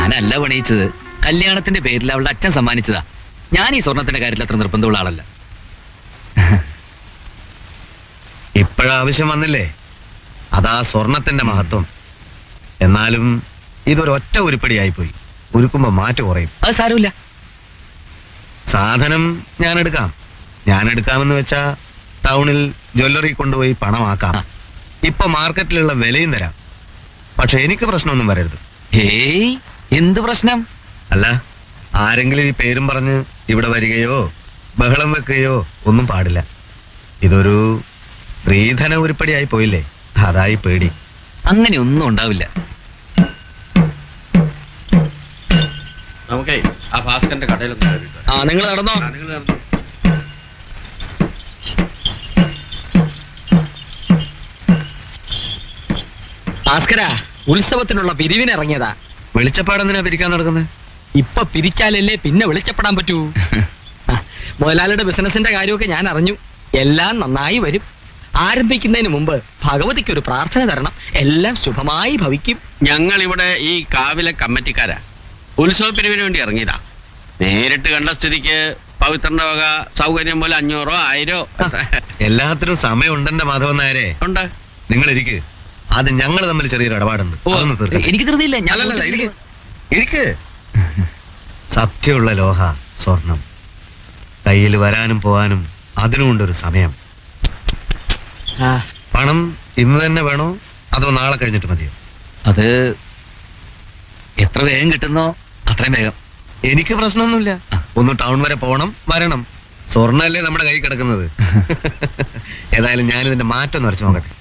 ഞാനല്ല പണിയിച്ചത് കല്യാണത്തിന്റെ പേരിൽ അവളുടെ അച്ഛൻ സമ്മാനിച്ചതാ ഞാൻ ഈ സ്വർണത്തിന്റെ കാര്യത്തിൽ അത്ര നിർബന്ധമുള്ള ആളല്ല ഇപ്പോഴാവശ്യം വന്നില്ലേ അതാ സ്വർണത്തിന്റെ മഹത്വം എന്നാലും ഇതൊരൊറ്റ ഉരുപ്പടിയായിപ്പോയി ഉരുക്കുമ്പോ മാറ്റ് കുറയും അത് സാരമില്ല സാധനം ഞാൻ എടുക്കാം ഞാൻ എടുക്കാമെന്ന് വെച്ചാ ടൗണിൽ ജ്വല്ലറി കൊണ്ടുപോയി പണമാക്കാം ഇപ്പൊ മാർക്കറ്റിലുള്ള വിലയും തരാം പക്ഷെ എനിക്ക് പ്രശ്നമൊന്നും വരരുത് ഏയ് എന്ത് പ്രശ്നം അല്ല ആരെങ്കിലും ഈ പേരും പറഞ്ഞ് ഇവിടെ വരികയോ ബഹളം വെക്കുകയോ ഒന്നും പാടില്ല ഇതൊരു സ്ത്രീധന ഉരുപ്പടിയായി പോയില്ലേ അതായി പേടി അങ്ങനെ ഒന്നും ഉണ്ടാവില്ല നമുക്കേ ആ ഭാസ്കറിന്റെ കടയിലൊന്ന് കയറിയിട്ട് ആ നിങ്ങൾ നടന്നോ ആ, നിങ്ങൾ നടന്നോ. ഭാസ്കര ഉത്സവത്തിനുള്ള പിരിവിനിറങ്ങിയതാ വെളിച്ചപ്പാടെന്തിനാ പിരിക്കാൻ നടക്കുന്നത് ഇപ്പൊ പിരിച്ചാലല്ലേ പിന്നെ വിളിച്ചപ്പെടാൻ പറ്റൂ ആ, മുതലാളിയുടെ ബിസിനസിന്റെ കാര്യമൊക്കെ ഞാൻ അറിഞ്ഞു എല്ലാം നന്നായി വരും ആരംഭിക്കുന്നതിന് മുമ്പ് ഭഗവതിക്ക് ഒരു പ്രാർത്ഥന തരണം എല്ലാം ശുഭമായി ഭവിക്കും ഞങ്ങൾ ഇവിടെ ഈ കാവിലെ കമ്മിറ്റിക്കാരാ ഉത്സവ പിരിവിന് വേണ്ടി ഇറങ്ങിയതാ നേരിട്ട് കണ്ട സ്ഥിതിക്ക് പവിത്രന്റെ വക സൗകര്യം പോലെ അഞ്ഞൂറോ ആയിരോ എല്ലാത്തിനും സമയമുണ്ടെന്റെ മാധവൻ നായരെ ഉണ്ട് നിങ്ങൾ ഇരിക്ക് അത് ഞങ്ങൾ തമ്മിൽ ചെറിയൊരു ഇടപാടുണ്ട് ഓ, അതൊന്ന് തീർക്കട്ടെ. എനിക്ക് ധൃതിയില്ല ഞാൻ അല്ലല്ലല്ല, ഇരിക്ക്. ഇരിക്ക് സത്യമുള്ള ലോഹ സ്വർണം കയ്യിൽ വരാനും പോവാനും അതിനുമുണ്ടൊരു സമയം ആ, പണം ഇന്ന് തന്നെ വേണോ അതോ നാളെ കഴിഞ്ഞിട്ട് മതിയോ അത് എത്ര വേഗം കിട്ടുന്നോ അത്രയും വേഗം എനിക്ക് പ്രശ്നമൊന്നുമില്ല ഒന്ന് ടൗൺ വരെ പോകണം വരണം സ്വർണ്ണല്ലേ നമ്മുടെ കൈ കിടക്കുന്നത് ഏതായാലും ഞാൻ ഇതിന്റെ മാറ്റം ഒന്ന് വരച്ചു നോക്കട്ടെ